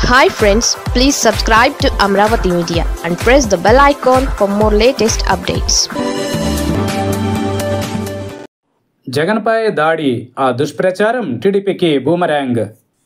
hi friends please subscribe to Amaravati media and press the bell icon for more latest updates జగన్పై దాడి ఆ దుష్ప్రచారం టీడీపీకి బూమరాంగ్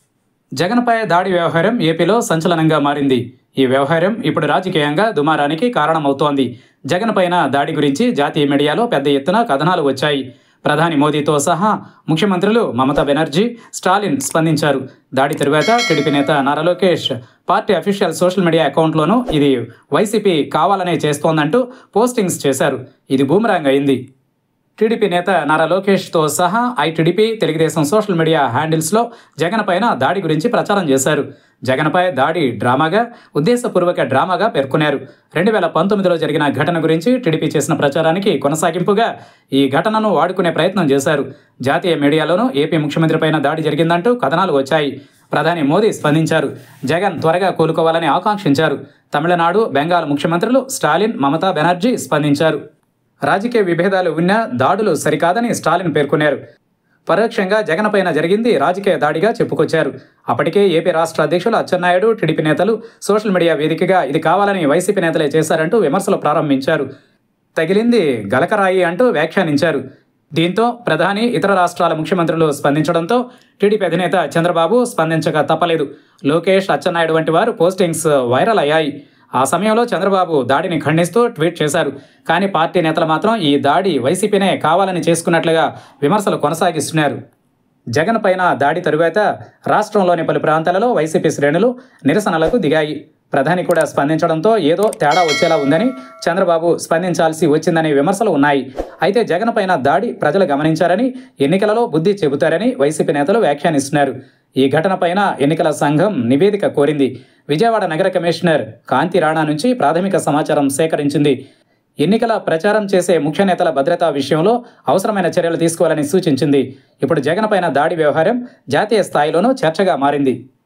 జగన్పై దాడి వ్యవహారం ఏపీలో సంచలనంగా మారింది ఈ వ్యవహారం ఇప్పుడు రాజకీయంగా దుమారానికి కారణమవుతోంది జగన్ పైన దాడి గురించి జాతీయ మీడియాలో పెద్ద ఎత్తున కథనాలు వచ్చాయి ప్రధాని మోదీతో సహా ముఖ్యమంత్రులు మమతా బెనర్జీ స్టాలిన్ స్పందించారు దాడి తరువాత టీడీపీ నేత Nara Lokesh party official social media అకౌంట్లోనూ ఇది వైసీపీ కావాలనే చేస్తోందంటూ పోస్టింగ్స్ చేశారు ఇది బూమరాంగ్ అయింది టీడీపీ నేత నారా లోకేష్తో సహా ఐటీడీపీ తెలుగుదేశం సోషల్ మీడియా హ్యాండిల్స్లో జగన్ పైన దాడి గురించి ప్రచారం చేశారు జగన్పై దాడి డ్రామాగా ఉద్దేశపూర్వక డ్రామాగా పేర్కొన్నారు రెండు వేల పంతొమ్మిదిలో జరిగిన ఘటన గురించి టీడీపీ చేసిన ప్రచారానికి కొనసాగింపుగా ఈ ఘటనను వాడుకునే ప్రయత్నం చేశారు జాతీయ మీడియాలోనూ ఏపీ ముఖ్యమంత్రిపైన దాడి జరిగిందంటూ కథనాలు వచ్చాయి ప్రధాని మోదీ స్పందించారు జగన్ త్వరగా కోలుకోవాలని ఆకాంక్షించారు తమిళనాడు బెంగాల్ ముఖ్యమంత్రులు స్టాలిన్ మమతా బెనర్జీ స్పందించారు రాజకీయ విభేదాలు ఉన్నా దాడులు సరికాదని స్టాలిన్ పేర్కొన్నారు పరోక్షంగా జగన్ పైన జరిగింది రాజకీయ దాడిగా చెప్పుకొచ్చారు అప్పటికే ఏపీ రాష్ట్ర అధ్యక్షులు అచ్చెన్నాయుడు టీడీపీ నేతలు సోషల్ మీడియా వేదికగా ఇది కావాలని వైసీపీ నేతలే చేశారంటూ విమర్శలు ప్రారంభించారు తగిలింది గలకరాయి అంటూ వ్యాఖ్యానించారు దీంతో ప్రధాని ఇతర రాష్ట్రాల ముఖ్యమంత్రులు స్పందించడంతో టీడీపీ అధినేత చంద్రబాబు స్పందించక తప్పలేదు లోకేష్ అచ్చెన్నాయుడు వంటి వారు పోస్టింగ్స్ వైరల్ అయ్యాయి ఆ సమయంలో చంద్రబాబు దాడిని ఖండిస్తూ ట్వీట్ చేశారు కానీ పార్టీ నేతలు మాత్రం ఈ దాడి వైసీపీనే కావాలని చేసుకున్నట్లుగా విమర్శలు కొనసాగిస్తున్నారు జగన్ పైన దాడి తరువాత రాష్ట్రంలోని పలు ప్రాంతాలలో వైసీపీ శ్రేణులు నిరసనలకు దిగాయి ప్రధాని కూడా స్పందించడంతో ఏదో తేడా వచ్చేలా ఉందని చంద్రబాబు స్పందించాల్సి వచ్చిందనే విమర్శలు ఉన్నాయి అయితే జగన్ పైన దాడి ప్రజలు గమనించారని ఎన్నికలలో బుద్ధి చెబుతారని వైసీపీ నేతలు వ్యాఖ్యానిస్తున్నారు ఈ ఘటనపైన ఎన్నికల సంఘం నివేదిక కోరింది విజయవాడ నగర కమిషనర్ కాంతి రాణా నుంచి ప్రాథమిక సమాచారం సేకరించింది ఎన్నికల ప్రచారం చేసే ముఖ్య నేతల భద్రతా విషయంలో అవసరమైన చర్యలు తీసుకోవాలని సూచించింది ఇప్పుడు జగన్ పైన దాడి వ్యవహారం జాతీయ స్థాయిలోనూ చర్చగా మారింది